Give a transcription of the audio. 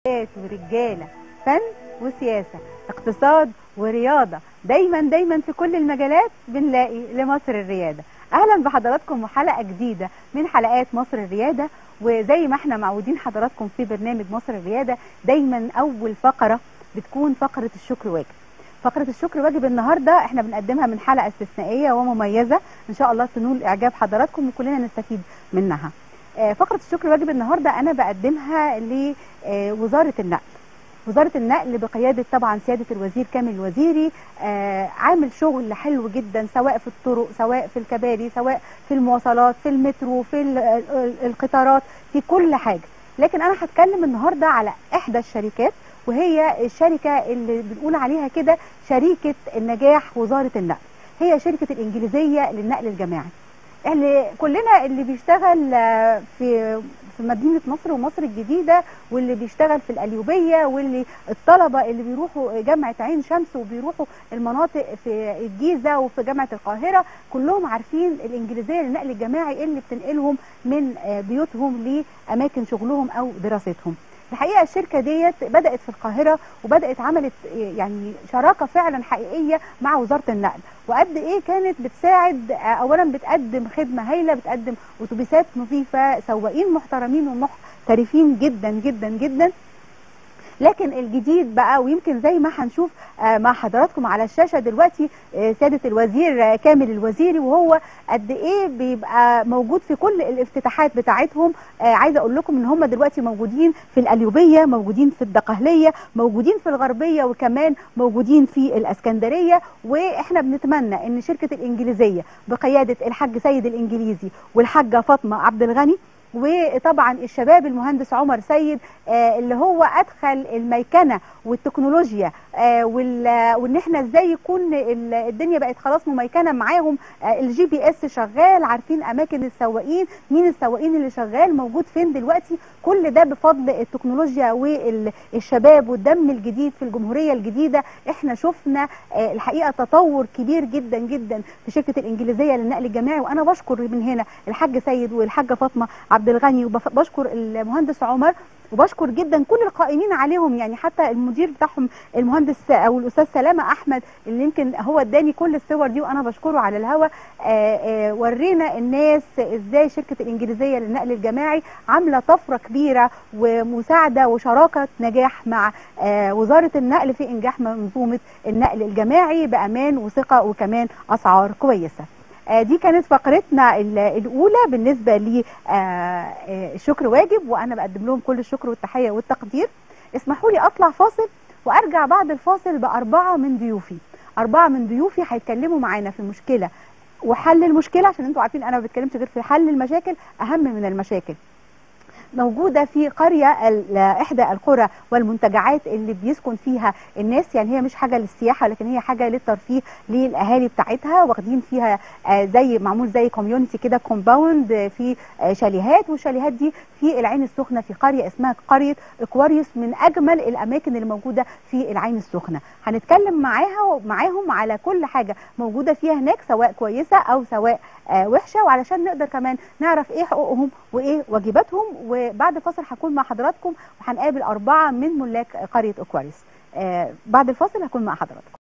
ستات ورجاله فن وسياسه اقتصاد ورياضه دايما دايما في كل المجالات بنلاقي لمصر الرياده اهلا بحضراتكم وحلقه جديده من حلقات مصر الرياده وزي ما احنا معودين حضراتكم في برنامج مصر الرياده دايما اول فقره بتكون فقره الشكر واجب فقرة الشكر واجب النهاردة احنا بنقدمها من حلقة استثنائية ومميزة ان شاء الله تنول اعجاب حضراتكم وكلنا نستفيد منها آه، فقرة الشكر واجب النهاردة انا بقدمها لوزارة النقل وزارة النقل بقيادة طبعا سيادة الوزير كامل الوزيري آه، عامل شغل حلو جدا سواء في الطرق سواء في الكباري سواء في المواصلات في المترو في ال- ال- القطارات في كل حاجة لكن انا هتكلم النهاردة على احدى الشركات وهي الشركة اللي بنقول عليها كده شريكة النجاح وزارة النقل هي شركة الإنجليزية للنقل الجماعي اللي كلنا اللي بيشتغل آه، في في مدينة نصر ومصر الجديدة واللي بيشتغل في القليوبية واللي الطلبة اللي بيروحوا جامعة عين شمس وبيروحوا المناطق في الجيزة وفي جامعة القاهرة كلهم عارفين الإنجليزية للنقل الجماعي اللي بتنقلهم من آه، بيوتهم لأماكن شغلهم أو دراستهم الحقيقه الشركه ديت بدات في القاهره وبدات عملت يعني شراكه فعلا حقيقيه مع وزاره النقل وقد ايه كانت بتساعد اولا بتقدم خدمه هايله بتقدم اتوبيسات نظيفه سواقين محترمين ومحترفين جدا جدا جدا لكن الجديد بقى ويمكن زي ما هنشوف آه، مع حضراتكم على الشاشه دلوقتي آه، سياده الوزير آه، كامل الوزيري وهو قد ايه بيبقى موجود في كل الافتتاحات بتاعتهم آه، عايزه اقول لكم ان هم دلوقتي موجودين في القليوبيه موجودين في الدقهليه موجودين في الغربيه وكمان موجودين في الاسكندريه واحنا بنتمنى ان شركه الانجليزيه بقياده الحاج سيد الانجليزي والحاجه فاطمه عبد الغني وطبعا الشباب المهندس عمر سيد آه، اللي هو ادخل الميكنه والتكنولوجيا آه، وال- وان احنا ازاي يكون ال- الدنيا بقت خلاص مميكنه معاهم آه، الجي بي اس شغال عارفين اماكن السواقين مين السواقين اللي شغال موجود فين دلوقتي كل ده بفضل التكنولوجيا والشباب والدم الجديد في الجمهوريه الجديده احنا شفنا آه، الحقيقه تطور كبير جدا جدا في شركه الانجليزيه للنقل الجماعي وانا بشكر من هنا الحاج سيد والحاجه فاطمه عبد الغني وبشكر المهندس عمر وبشكر جدا كل القائمين عليهم يعني حتى المدير بتاعهم المهندس او الاستاذ سلامه احمد اللي يمكن هو اداني كل الصور دي وانا بشكره على الهوا آه، آه، ورينا الناس ازاي شركه الانجليزيه للنقل الجماعي عامله طفره كبيره ومساعده وشراكه نجاح مع آه، وزاره النقل في انجاح منظومه النقل الجماعي بامان وثقه وكمان اسعار كويسه آه، دي كانت فقرتنا ال- الاولى بالنسبه لي آه، آه، الشكر واجب وانا بقدم لهم كل الشكر والتحيه والتقدير اسمحوا لي اطلع فاصل وارجع بعد الفاصل باربعه من ضيوفي اربعه من ضيوفي هيتكلموا معانا في مشكله وحل المشكله عشان انتوا عارفين انا ما بتكلمش غير في حل المشاكل اهم من المشاكل موجوده في قريه ال- احدى القرى والمنتجعات اللي بيسكن فيها الناس يعني هي مش حاجه للسياحه لكن هي حاجه للترفيه للاهالي بتاعتها واخدين فيها آه، زي معمول زي كوميونتي كده كومباوند في آه، شاليهات والشاليهات دي في العين السخنه في قريه اسمها قريه اكواريوس من اجمل الاماكن اللي موجوده في العين السخنه هنتكلم معاها معاهم على كل حاجه موجوده فيها هناك سواء كويسه او سواء آه، وحشه وعلشان نقدر كمان نعرف ايه حقوقهم وايه واجباتهم وبعد فاصل هكون مع حضراتكم وهنقابل اربعه من ملاك قريه اكواريوس آه، بعد الفاصل هكون مع حضراتكم